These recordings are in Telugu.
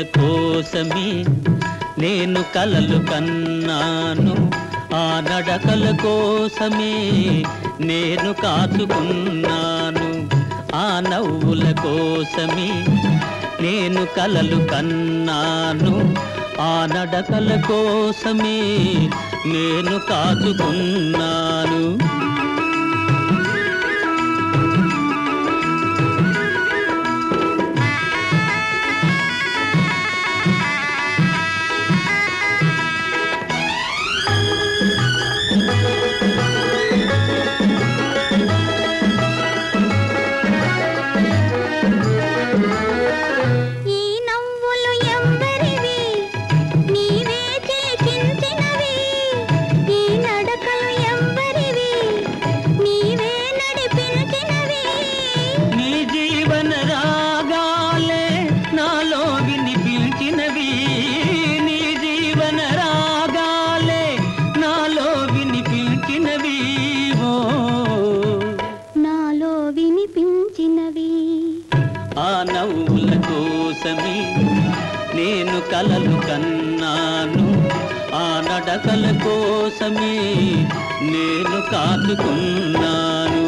కోసమే నేను కలలు కన్నాను ఆ నడకల కోసమే నేను కాచుకున్నాను ఆ నవ్వుల కోసమే నేను కలలు కన్నాను ఆ నడకల కోసమే నేను కాచుకున్నాను ఈ నవ్వులు ఎవ్వరివి నీవే చేసించినవి ఈ నడకలు ఎవ్వరివి నీవే నడిపించినవి నీ జీవన రాగాలే నాలో వినిపించినవి నీ జీవన రాగాలే నాలో వినిపించినవి ఓ నాలో వినిపించినవి ఆ నవ్వుల కోసమే నేను కలలు కన్నాను ఆ నడకల కోసమే నేను కాచుకున్నాను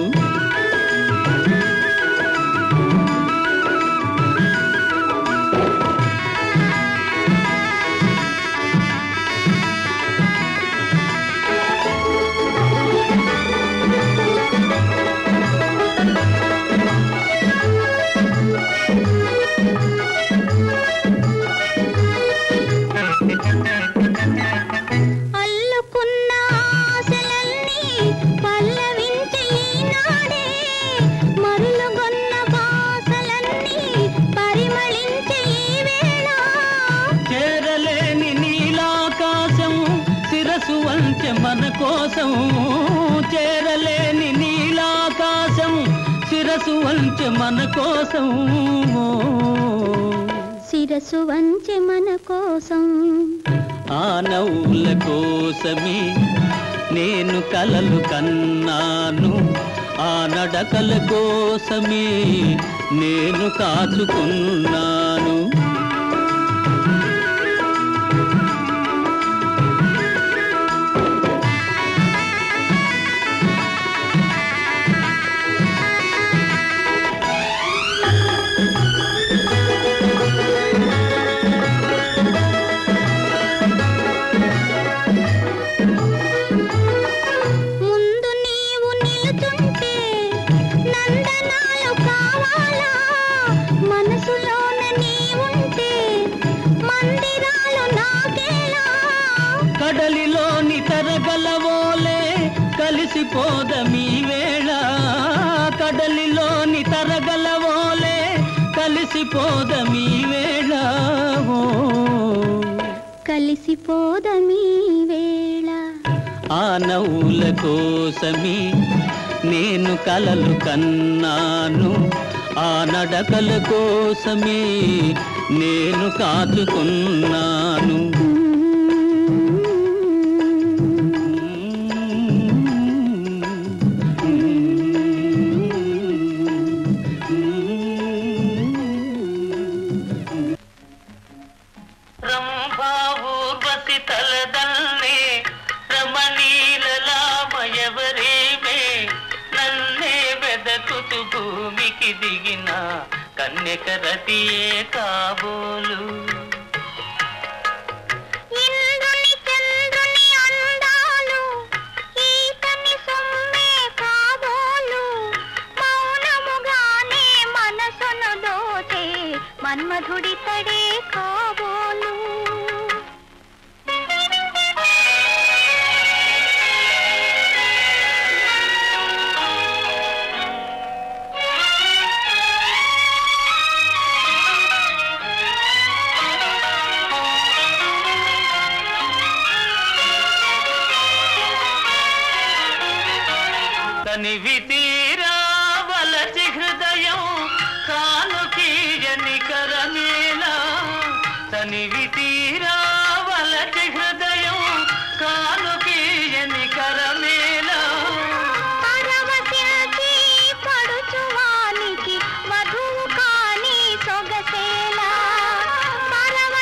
అల్లుకున్న ఆశలన్నీ పల్లవించే ఈనాడే మరులుగొన్న బాసలన్నీ పరిమళించే ఈ వేళ చేరలేని నీలాకాశం శిరసు వంచె మన కోసం చేరలేని నీలాకాశం శిరసు వంచె మన కోసం ఓ. శిరసు వంచె మన కోసం ఆ నవ్వుల కోసమే నేను కలలు కన్నాను ఆ నడకల కోసమే నేను కాచుకున్నాను ముందు నీవు నిలుచుంటే నందనాలు కావాలా మనసులోన నీవుంటే మందిరాలు నాకేలా కడలిలోని తరగలవోలే కలిసిపోదమీ వేళ కడలిలోని తరగలవోలే కలిసిపోదమీ వేళ ఓ. కలిసిపోదమీ వేళ ఆ నవ్వుల కోసమే నేను కలలు కన్నాను ఆ నడకల కోసమే నేను కాచుకున్నాను ರಂಭಾವೂರ್ವಸಿ ತಲದಲ್ಲೇ రమణీలలామయవరేమే నన్నే వెదకుతు భూమికి దిగిన కన్యక రతియే కాబోలు ఇంద్రుని చంద్రుని అందాలు ఈతని సొమ్మే కాబోలు మౌనముగానే మనసును దోచే మన్మధుడి తడే కాబోలు తనివి తీరా వలచి హృదయం కానుకీయని కరమేలా తనివి తీరా వలచి హృదయం కానుకీయని కరమేలా పరవశిల్చి పడుచువానికి వధువు కాని సొగసేలా పరవ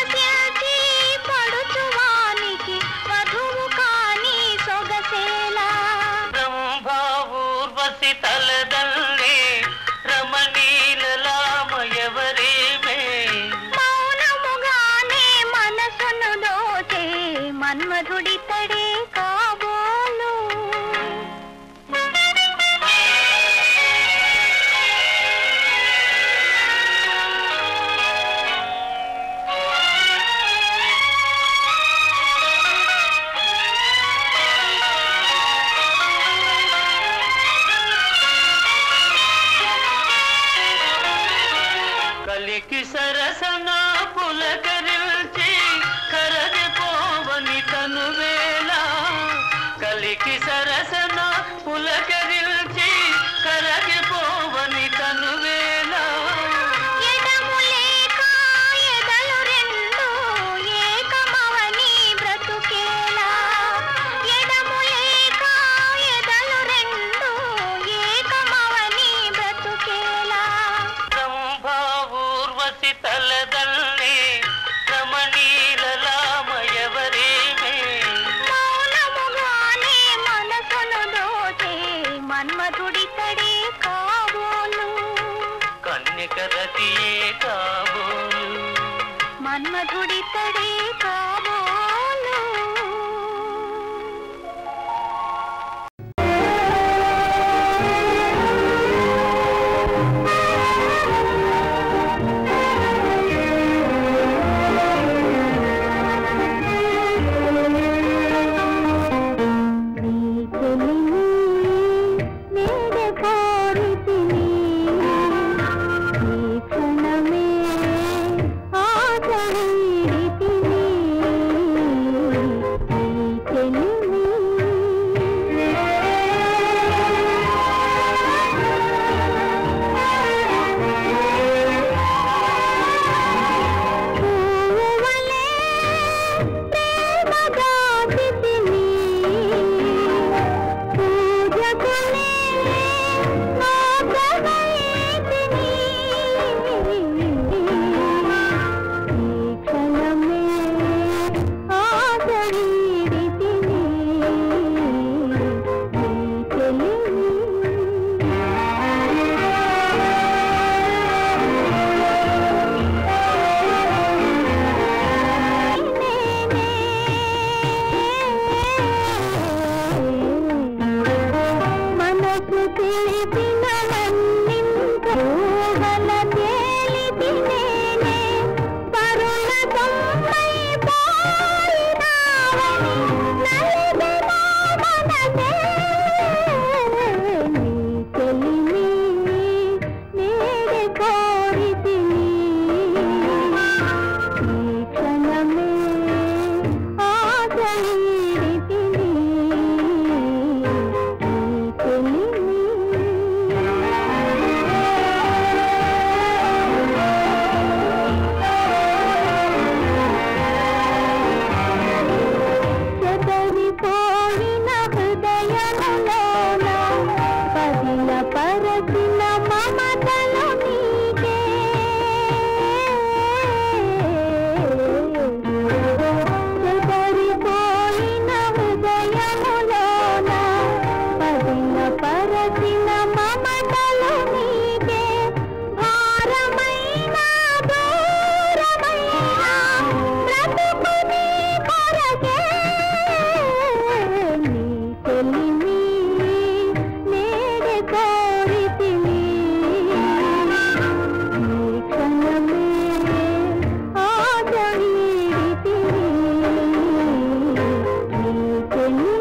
సరసన పులకరిల్చి కరగిపోవని తనువేళ కలికి సరసన పులకరిల్చి కరగిపోవని తనువేళ ఎడము లేక ఎదలు రెండు ఏకమవని బ్రతుకేలా ఎడము లేక ఎదలు రెండు ఏకమవని బ్రతుకేలా ఊర్వశి తలదల్లి రమణీలలామయవరేమే మౌనముగానే మనసును దోచే మన్మధుడితడే కాబోలు కన్యక రతియే కాబోలు మన్మధుడితడే కాబోలు మనసు తెలిపిన మన్నింపుగల తేలితి నేనే పరుల దొమ్మై పోయినావని నలిగిన మనసే నీ తెలిమి నేడే కోరితిని ఈ క్షణమే ఆశీడితిని చెదరిపోయిన హృదయములోన పదిల పరచిన మమతలు నీకే చెదరిపోయిన హృదయములోన పదిల పరచిన మమతలు నీకే భారమైన దూరమైన బ్రతుకు నీ కొరకే నీ తెలిమి నేడే కోరితిని ఈ క్షణమే ఆశ వీడితిని నీ తెలిమి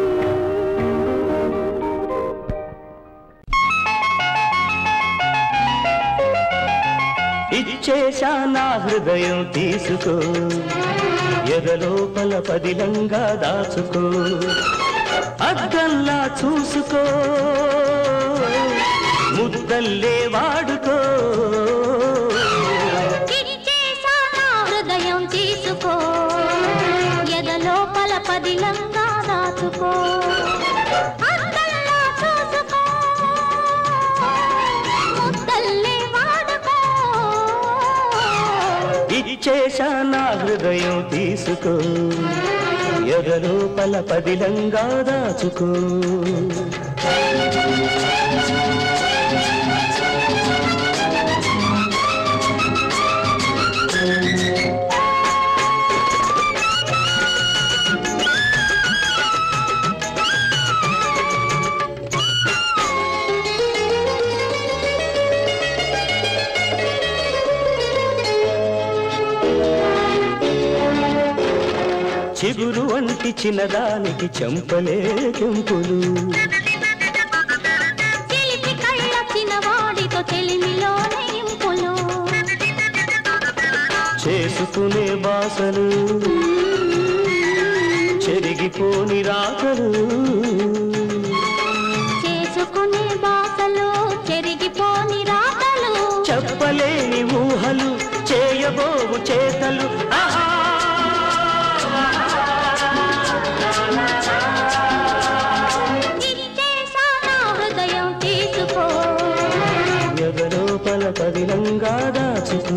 ఇచ్చేశా నా హృదయం తీసుకో ఎదలోపల పదిలంగా దాచుకో అద్దంలా చూసుకో ముద్దల్లే వాడుకో ఇచ్చేసా నా హృదయం తీసుకో ఎదలోపల పదిలంగా దాచుకో అద్దంలా చూసుకో ముద్దల్లే వాడుకో ఇచ్చేశా నా హృదయం తీసుకో ఎదలోపల పదిలంగా దాచుకో చిగురు వంటి చిన్నదానికి చెంపలే కెంపులు చిలిపి కళ్ళ చిన్నవాడితో చెలిమిలోనే ఇంపులు చేసుకునే బాసలు చెరిగిపోని రాకలు చేసుకునే బాసలు చెరిగిపోని రాతలు చెప్పలేని ఊహలు చేయబోవు చేతలు ఆహా! ఇచ్చేసా నా హృదయం తీసుకో ఎగలోపల పదిలంగా దాచుకో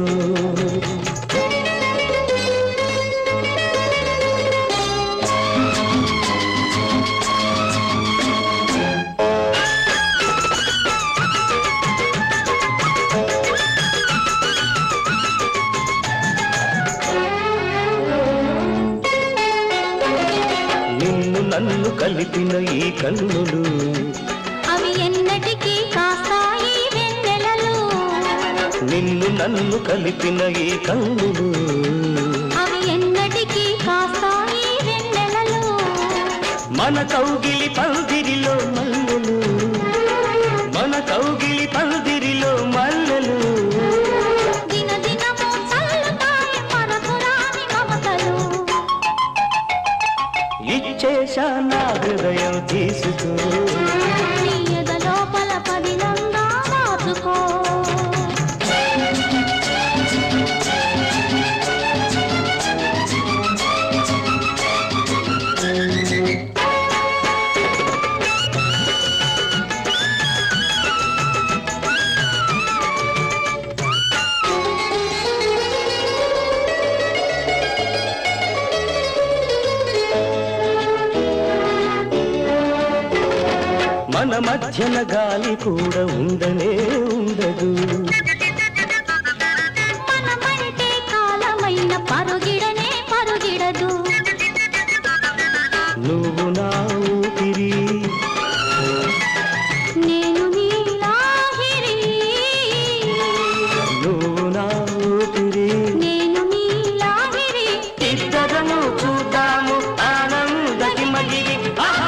నిన్ను నన్ను కలిపిన ఈ కన్నులు అవి ఎన్నటికీ కాస్తాయి వెన్నెలలు నిన్ను నన్ను కలిపిన ఈ కన్నులు అవి ఎన్నటికీ కాస్తాయి వెన్నెలలు మన కౌగిలి పందిరిలో మల్లెలు మన కౌగిలి పందిరిలో మల్లెలు దిన దినము చల్లుతాయి మనకురాని మమతలు ఇచ్చేశా నా హృదయం తీసుకో నీ ఎద లోపల పదిలంగా దాచుకో మన మధ్యన గాలి కూడా ఉండనే ఉండదు మనమంటే కాలమైన పరుగిడనే పరుగిడదు నువ్వు నా ఊపిరి నేను నీలాహిరి నువ్వు నా ఊపిరి నేను నీలాహిరి ఇద్దరము చూద్దాము ఆనందకి మగిరి ఆహా!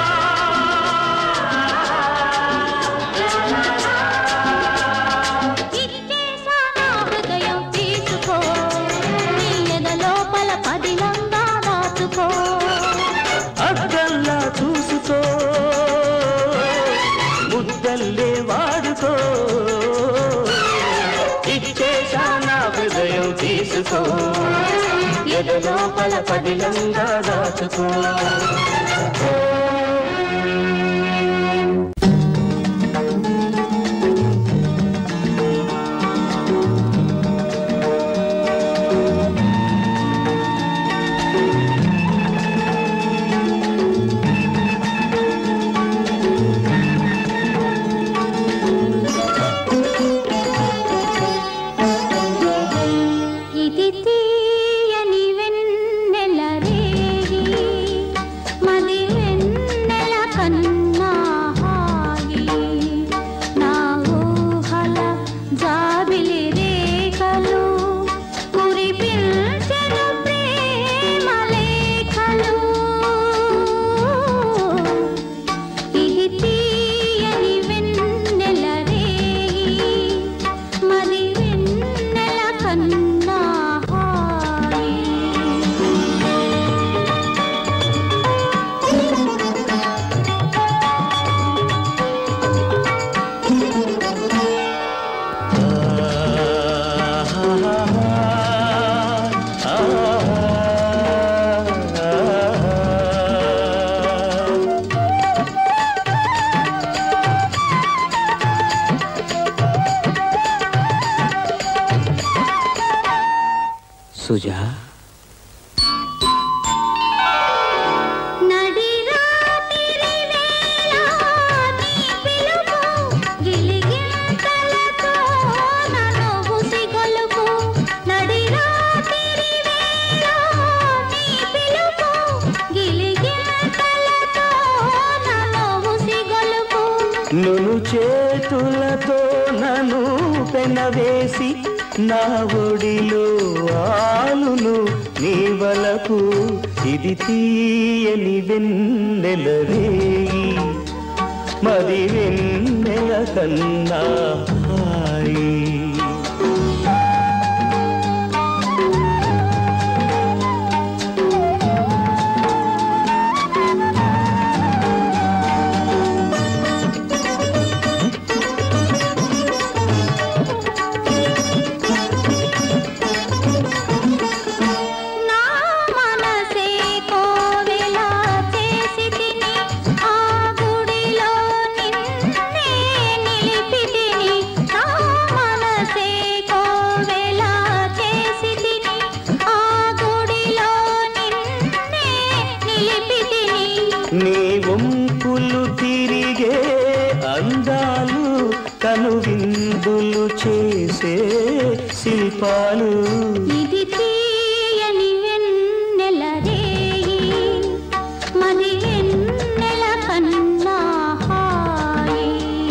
ఇచ్చేసా నా హృదయం తీసుకో నీ ఎద లోపల పదిలంగా దాచుకో అద్దల్లా చూసుకో ముద్దల్లే వాడుకో ఇచ్చేశా నా హృదయం తీసుకో ఎదలోపల పదిలంగా దాచుకో ఇది తీయని వెన్నెల రేగి మది వెన్నెల కన్నా హాయి నా ఊహల జాబిలి రేఖలు కురిపించెను ప్రేమ లేఖలు ఇది తీయని వెన్నెల రేగి మరి వెన్నెల కన్నా హాయి సుజా నడి రాత్రి వేళ నీ పిలుపు గిలిగింతలతో నన్ను ఉసిగొలుపు నడి రాత్రి వేళ నీ పిలుపు గిలిగింతలతో నన్ను ఉసిగొలుపు నును చేతులతో నన్ను పెనవేసి నా ఒడిలో ఆలును నీ వలకు ఇది తీయని వెన్నెల రేయి మది వెన్నెల కన్నా హాయి చందులు చేసే శిల్పాలు ఇది తీయని వెన్నెల రేయి మది వెన్నెల కన్నా హాయి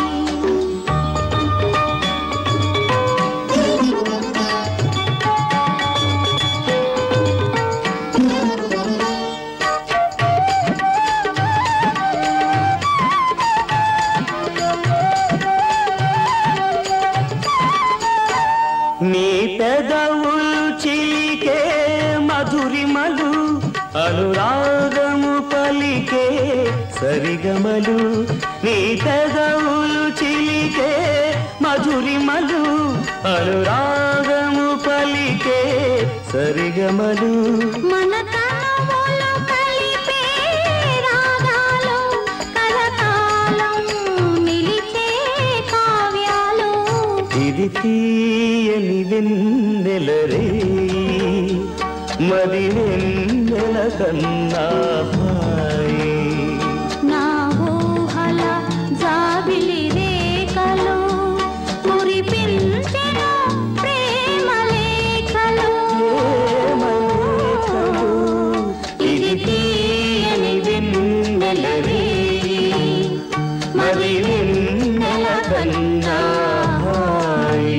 నీ పెదవులు చిలికే మధురిమలు అనురాగము పలికే సరిగమలు నీ పెదవులు చిలికే మధురిమలు అనురాగము పలికే సరిగమలు మన తనువులు కలిపే రాగాలు కలకాలం నిలిచే కావ్యాలు ఇది తీయని వెన్నెల రే మరి వెన్నెల కన్నా హాయి. నా ఊహల జాబిలి రేఖలు మురిపించెను ప్రేమ లేఖలు ప్రేమలేఖలు, ఇది తీయని వెన్నెల రే మరి వెన్నెల కన్నా హాయి.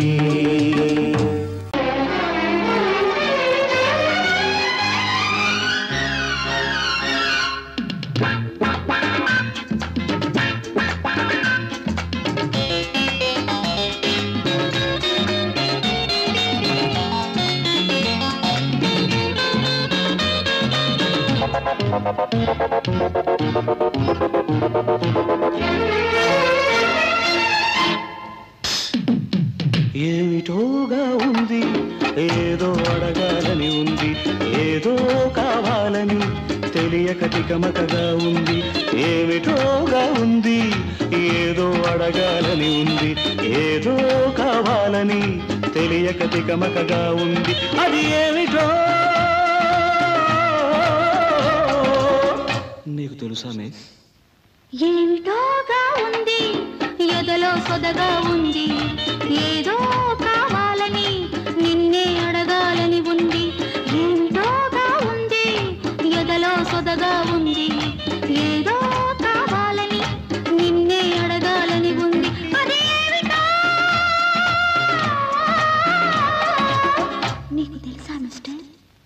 ఏమిటోగా ఉంది ఏదో అడగాలని ఉంది ఏదో కావాలని తెలియక తికమకగా ఉంది ఏమిటోగా ఉంది ఏదో అడగాలని ఉంది ఏదో కావాలని తెలియక తికమకగా ఉంది అది ఏమిటో నీకు తెలుసా మిస్ ఏమిటోగా ఉంది ఎదలో సొదగా ఉంది ఏదో కావాలని నిన్నే అడగాలని ఉంది ఏమిటోగా ఉంది ఎదలో సొదగా ఉంది ఏదో కావాలని నిన్నే అడగాలని ఉంది అది ఏమిటో నీకు తెలుసా మిస్టర్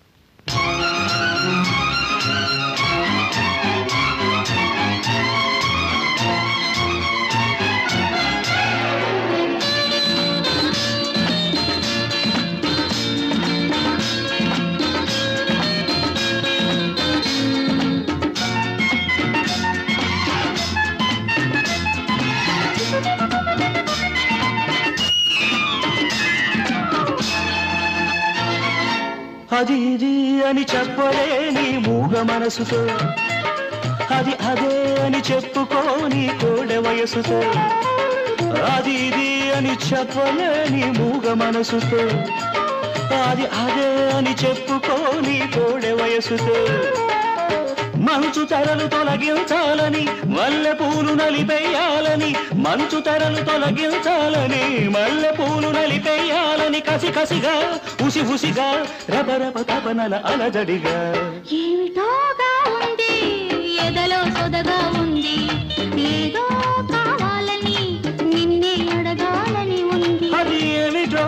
అది ఇది అని చెప్పలేని మూగ మనసుతో అది అదే అని చెప్పుకోని కోడె వయసుతో అది ఇది అని చెప్పలేని మూగ మనసుతో అది అదే అని చెప్పుకోని కోడె వయసుతో మంచు తెరలు తొలగించాలని మల్లె పూలు నలిపేయాలని మంచు తెరలు తొలగించాలని మల్లె పూలు నలిపేయాలని కసి కసిగా ఉసి ఉసిగా రబరబ తపనల అలజడిగా ఏమిటోగా ఉంది ఎదలో సొదగా ఉంది ఏదో కావాలని నిన్నే అడగాలని ఉంది అది ఏమిటో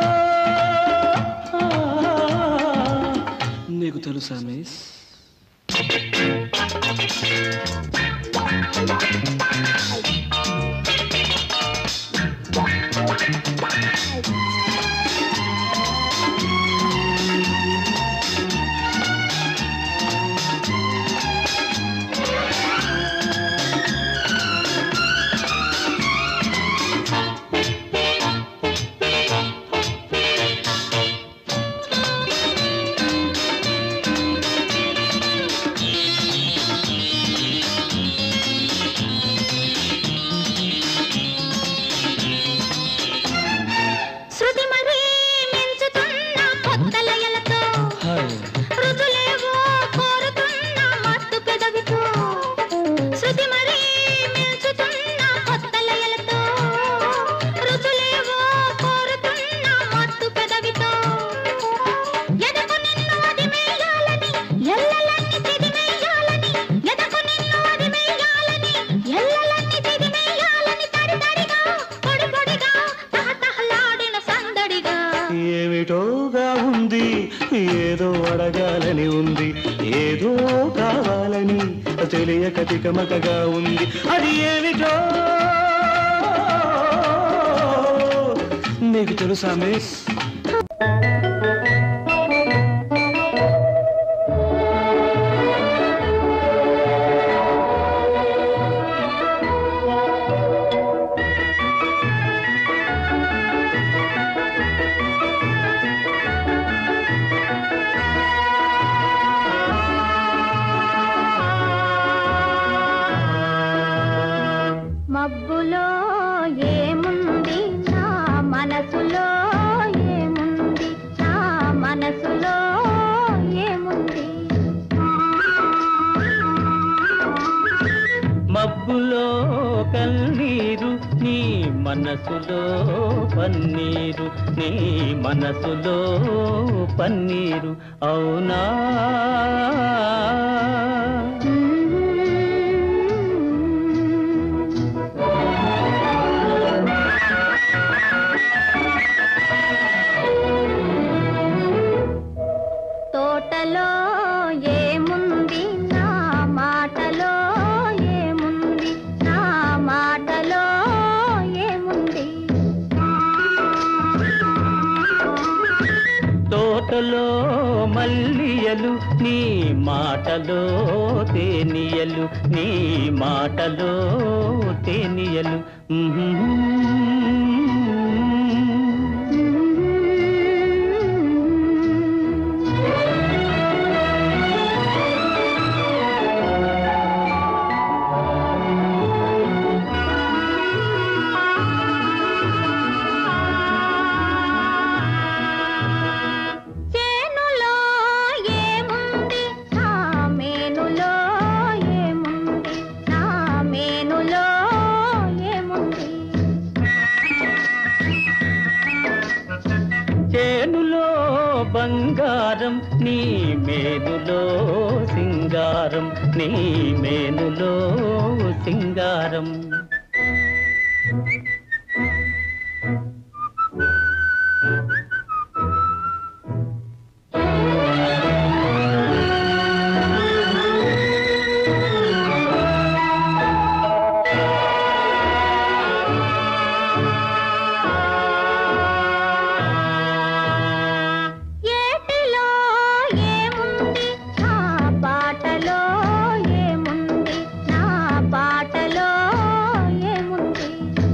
నీకు తెలుసా మిస్ ఏమిటోగా ఉంది ఏదో అడగాలని ఉంది ఏదో కావాలని తెలియక తికమకగా ఉంది అది ఏమిటో నీకు తెలుసా మిస్ మబ్బులో ఏముంది నా మనసులో ఏముంది నా మనసులో ఏముంది మబ్బులో కన్నీరు నీ మనసులో పన్నీరు నీ మనసులో పన్నీరు అవునా తోటలో ఏముంది నా మాటలో ఏముంది నా మాటలో ఏముంది తోటలో మల్లియలు నీ మాటలో తేనియలు నీ మాటలో తేనియలు చేనులో ఏముంది నా మేనులో ఏముంది నా మేనులో ఏముంది చేనులో బంగారం నీ మేనులో సింగారం నీ మేనులో సింగారం ఏటిలో ఏముంది నా పాటలో ఏముంది నా పాటలో ఏముంది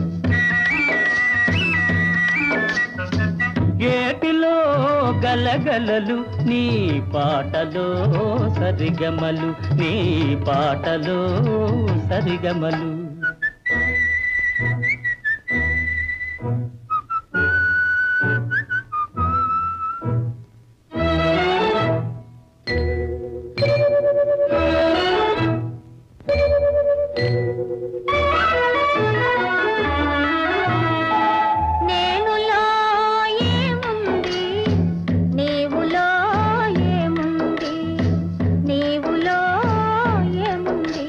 ఏటిలో గలగలలు నీ పాటలో సరిగమలు నీ పాటలో సరిగమలు నేనులో ఏముంది నీవులో ఏముంది నీవులో ఏముంది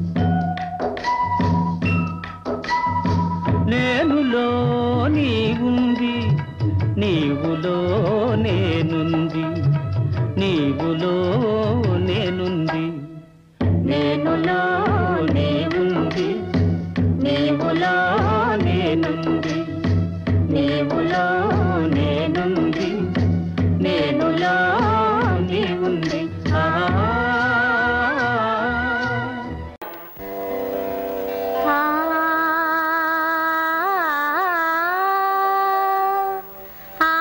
నేనులో నీవుంది నీవులో నేనుంది నీవులో నేనుంది నేనులో నీవుంది నీవులో నేనుంది నీవులో నేనుంది నేనులో నీవుంది ఆ ఆ ఆ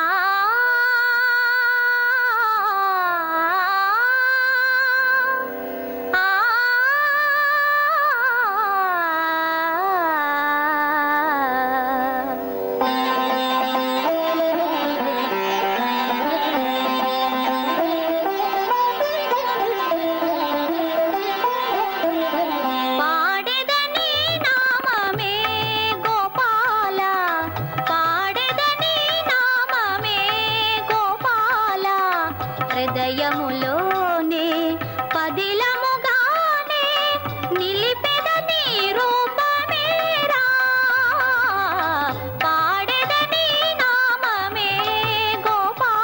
పాడెదని నామమే గోపాల పాడెదని నామమే గోపాల హృదయములోనే పదిలముగానే నిలిపెదని రూపమేరా పాడెదని నామమే గోపాల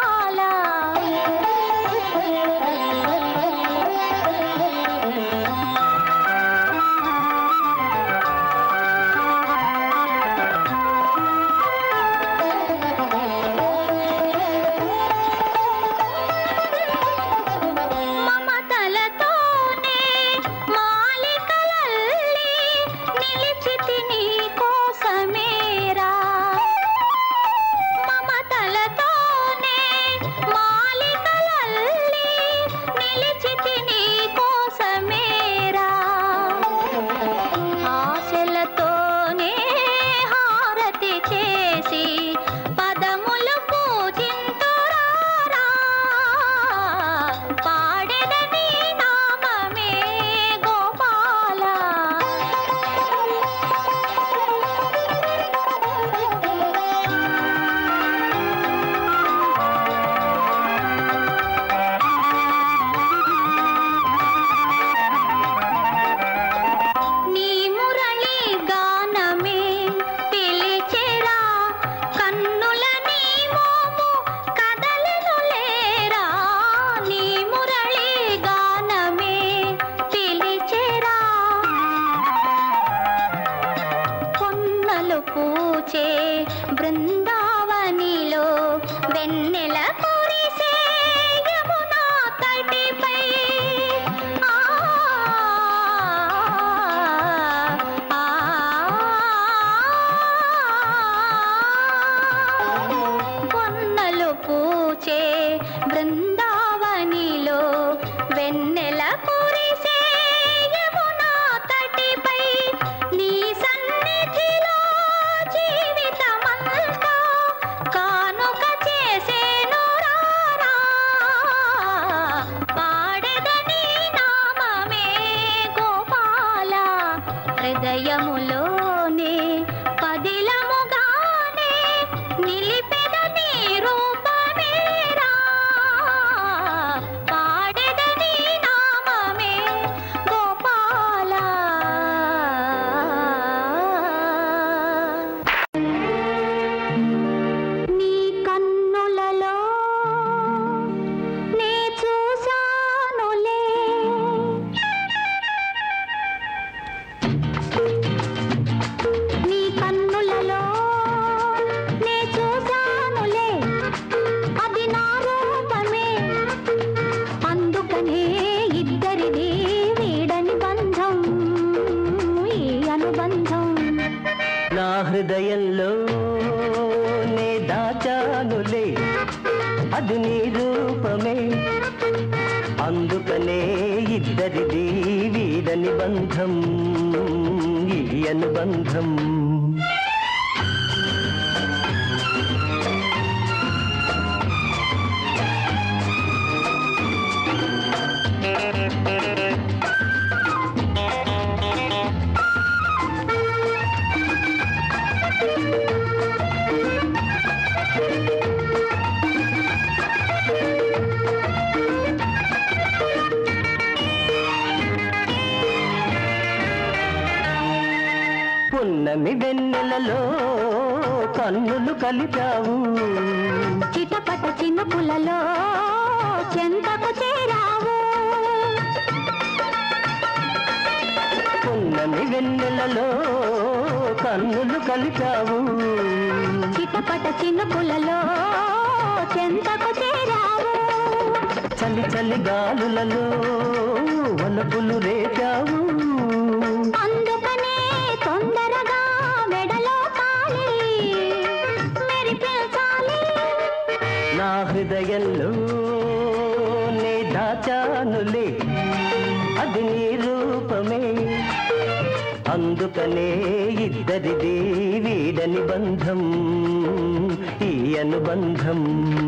వెన్నెల కురిసే యమునా తటిపై ఆ ఆ పొన్నలు పూచే బృందావనిలో వెన్నెల కురిసే యమునా తటిపై నీ సన్నిధిలో జీవితమంతా కానుక చేసేను రారా పాడెదని నామమే గోపాల హృదయములోనే పదిలముగానే నిలిపెదని రూపమేరా పాడెదని నామమే గోపాల నీ కన్నులలో నే చూశానులే నీ కన్నులలో నే చూశానులే అది నా రూపమే అందుకనే ఇద్దరిది వీడని బంధం ఈ అనుబంధం నా హృదయంలో నే దాచానులే అది నీ రూపమే అందుకనే ఇద్దరిది వీడని బంధం ఈ అనుబంధం పున్నమి వెన్నెలలో కన్నులు కలిపావు చిటపట చినుకులలో చెంతకు చేరావు పున్నమి వెన్నెలలో కన్నులు కలిపావు చిటపట చినుకులలో చెంతకు చేరావు చలి చలి గాలులలో వలపులు రేపావు అందుకనే తొందరగా మెడలో కాలి మెరిపించాలి నా హృదయంలో నే దాచానులే అది నీ రూపమే అందుకనే ఇద్దరిది వీడని బంధం ఈ అనుబంధం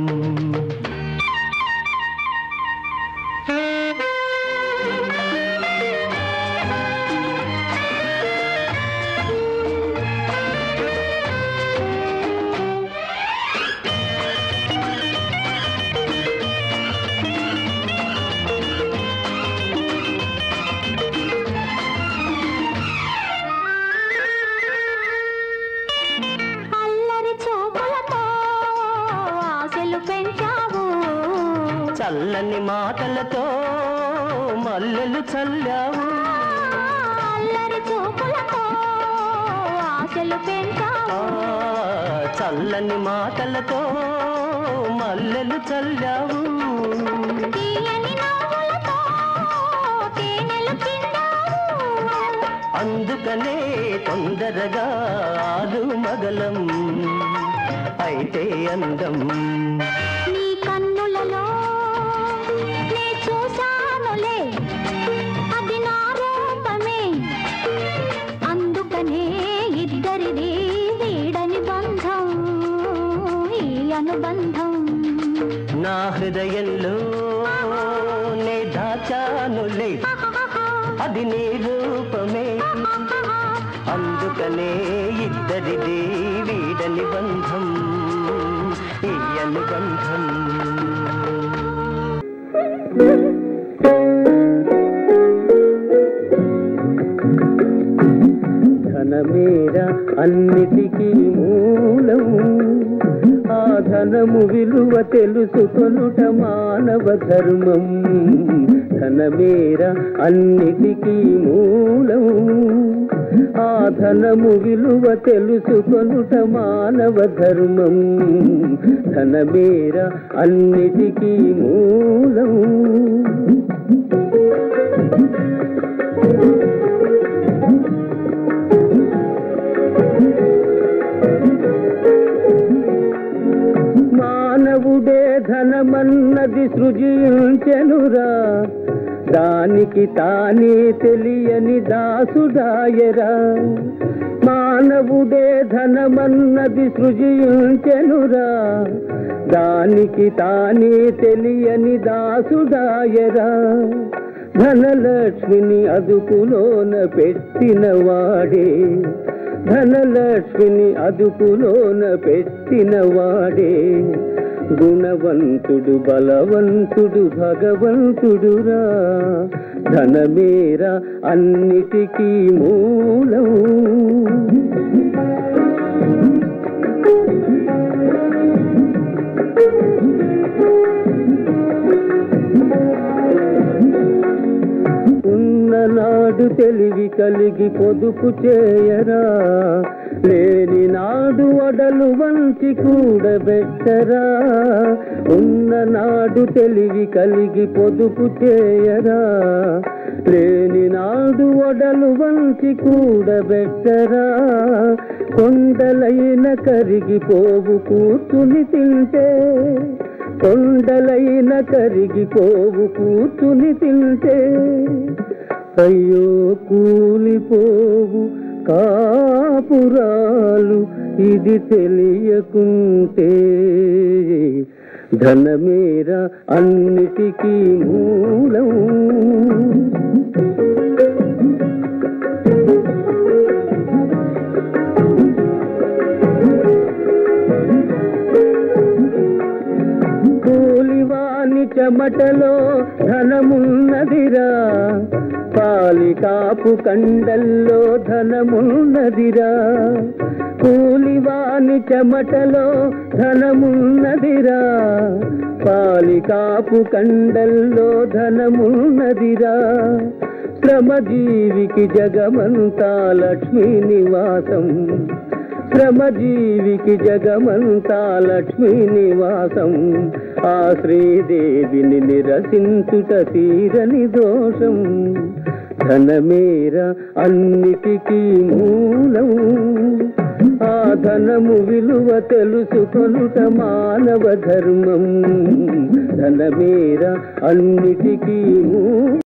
అల్లరి చూపులతో ఆశలు పెంచావు చల్లని మాటలతో మల్లెలు చల్లావు అల్లరి చూపులతో ఆశలు ఆ, పెంచావు చల్లని మాటలతో మల్లెలు చల్లావు తీయని నవ్వులతో తేనెలు పిండావు అందుకనే తొందరగా ఆలు మగలం అయితే అందం నీ కన్నులలో నే చూశానులే అది నా రూపమే అందుకనే ఇద్దరిది వీడని బంధం ఈ అనుబంధం నా హృదయంలో నే దాచానులే అది నీ రూపమే అందుకనే ఇద్దరిది వీడని బంధం ఈ అనుబంధం ధనమేర అన్నిటికీ మూలం ఆ ధనము విలువ తెలుసుకొనుట మానవ ధర్మం ధనమేర అన్నిటికీ మూలం ఆ ధనము విలువ తెలుసుకొనుట మానవ ధర్మం ధనమేర అన్నిటికీ మూలం మానవుడే ధనమన్నది సృజించెనురా దానికి తానే తెలియని దాసుడాయరా మానవుడే ధనమన్నది సృజించెనురా దానికి తానే తెలియని దాసుడాయరా ధనలక్ష్మిని అదుపులోన పెట్టిన వాడే ధనలక్ష్మిని అదుపులోన పెట్టిన వాడే గుణవంతుడు బలవంతుడు భగవంతుడురా ధనమేరా అన్నిటికీ మూలం ఉన్ననాడు తెలివి కలిగి పొదుపు చేయరా లేని నాడు వడలు వంచి కూడబెట్టరా ఉన్ననాడు తెలివి కలిగి పొదుపు చేయరా లేని నాడు వడలు వంచి కూడబెట్టరా కొండలైన కరిగిపోవు కూర్చుని తింటే కొండలైన కరిగిపోవు కూర్చుని తింటే అయ్యో కూలిపోవు కాపురాలు ఇది తెలియకుంటే ధనమేర అన్నిటికీ మూలం కూలివాని చెమటలో ధనమున్నదిరా పాలికాపు కండల్లో ధనమున్నదిరా కూలివాని చెమటలో ధనమున్నదిరా పాలికాపు కండల్లో ధనమున్నదిరా శ్రమజీవికి జగమంతా లక్ష్మీ నివాసం శ్రమజీవికి జగమంతా లక్ష్మీ నివాసం ఆ శ్రీదేవిని నిరసించుట తీరని దోషం ధనమేర అన్నిటికీ మూలం ఆ ధనము విలువ తెలుసుకొనుట మానవ ధర్మం ధనమేర అన్నిటికీ మూలం